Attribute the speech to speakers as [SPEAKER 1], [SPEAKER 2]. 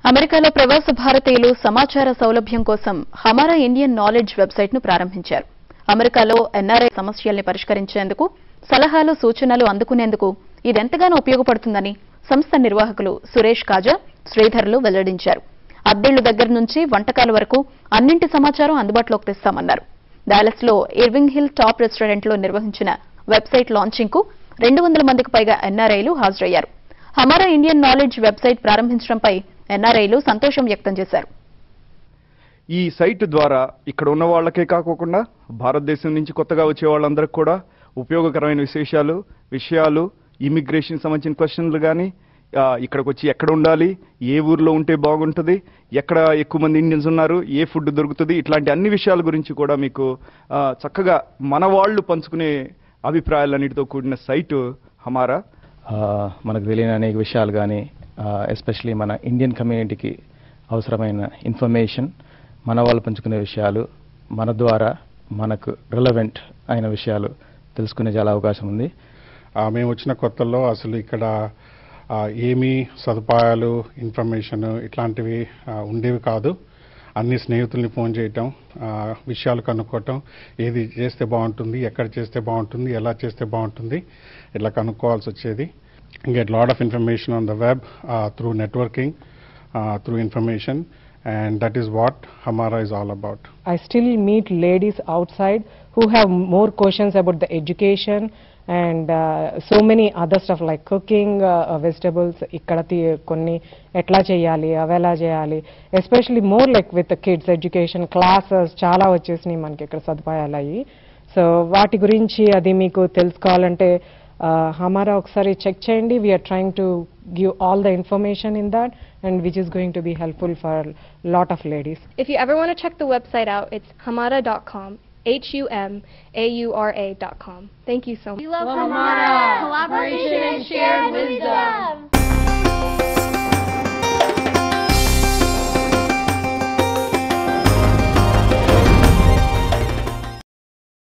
[SPEAKER 1] అమెరికాలో ప్రవాస భారతీయులు సమాచార సౌలభ్యం కోసం హమారా ఇండియన్ నాలెడ్జ్ వెబ్సైట్ ను ప్రారంభించారు అమెరికాలో ఎన్ఆర్ఐ సమస్యల్ని పరిష్కరించేందుకు సలహాలు సూచనలు అందుకునేందుకు ఇదెంతగానో ఉపయోగపడుతుందని సంస్థ నిర్వాహకులు సురేష్ కాజా శ్రీధర్లు వెల్లడించారు అద్దెళ్లు దగ్గర నుంచి వంటకాల వరకు అన్నింటి సమాచారం అందుబాటులోకి తెస్తామన్నారు డాలస్ లో ఇర్వింగ్ హిల్ టాప్ రెస్టారెంట్ లో నిర్వహించిన వెబ్సైట్ లాంచింగ్ కు రెండు వందల మందికి పైగా ఎన్ఆర్ఐలు హాజరయ్యారు హమారా ఇండియన్ నాలెడ్జ్ వెబ్సైట్ ప్రారంభించడంపై ఎన్ఆర్ఐలు సంతోషం వ్యక్తం చేశారు
[SPEAKER 2] ఈ సైట్ ద్వారా ఇక్కడ ఉన్న వాళ్ళకే కాకోకుండా భారతదేశం నుంచి కొత్తగా వచ్చే వాళ్ళందరికీ కూడా ఉపయోగకరమైన విశేషాలు విషయాలు ఇమిగ్రేషన్ సంబంధించిన క్వశ్చన్లు కానీ ఇక్కడికి వచ్చి ఎక్కడ ఉండాలి ఏ ఊర్లో ఉంటే బాగుంటుంది ఎక్కడ ఎక్కువ మంది ఇండియన్స్ ఉన్నారు ఏ ఫుడ్ దొరుకుతుంది ఇట్లాంటి అన్ని విషయాల గురించి కూడా మీకు ఆ, చక్కగా మన వాళ్ళు పంచుకునే అభిప్రాయాలన్నిటితో కూడిన సైటు హమారా
[SPEAKER 3] ఆ, మనకు తెలియని అనేక విషయాలు కానీ ఎస్పెషలీ మన ఇండియన్ కమ్యూనిటీకి అవసరమైన ఇన్ఫర్మేషన్ మన వాళ్ళు పంచుకునే విషయాలు మన ద్వారా మనకు రిలవెంట్ అయిన విషయాలు తెలుసుకునే చాలా అవకాశం ఉంది
[SPEAKER 4] ఆ, మేము వచ్చిన కొత్తల్లో అసలు ఇక్కడ ఆ, ఏమీ సదుపాయాలు ఇన్ఫర్మేషన్ ఇట్లాంటివి ఆ, ఉండేవి కాదు అన్ని స్నేహితుల్ని ఫోన్ చేయటం ఆ, విషయాలు కనుక్కోవటం ఏది చేస్తే బాగుంటుంది ఎక్కడ చేస్తే బాగుంటుంది ఎలా చేస్తే బాగుంటుంది ఇట్లా కనుక్కోవాల్సి వచ్చేది get lot of information on the web through networking through information and that is what హమారా is all about
[SPEAKER 5] I still meet ladies outside who have more questions about the education and uh, so many other stuff like cooking, uh, uh, vegetables, ఇక్కడ తీ- కొన్ని ఎట్లా చేయాలి అవి ఎలా చేయాలి especially more like with kids education classes చాలా వచ్చేసినాయి మనకి ఇక్కడ సదుపాయాలు అయ్యి సో వాటి గురించి అది మీకు తెలుసుకోవాలంటే హమారా ఒకసారి చెక్ చేయండి we're trying to give all the information in that and which is going to be helpful for lot of ladies
[SPEAKER 6] If you ever want to check the website out, it's hamara.com. H-U-M-A-U-R-A.com. Thank you so much.
[SPEAKER 7] We love Hamara. Collaboration and shared wisdom.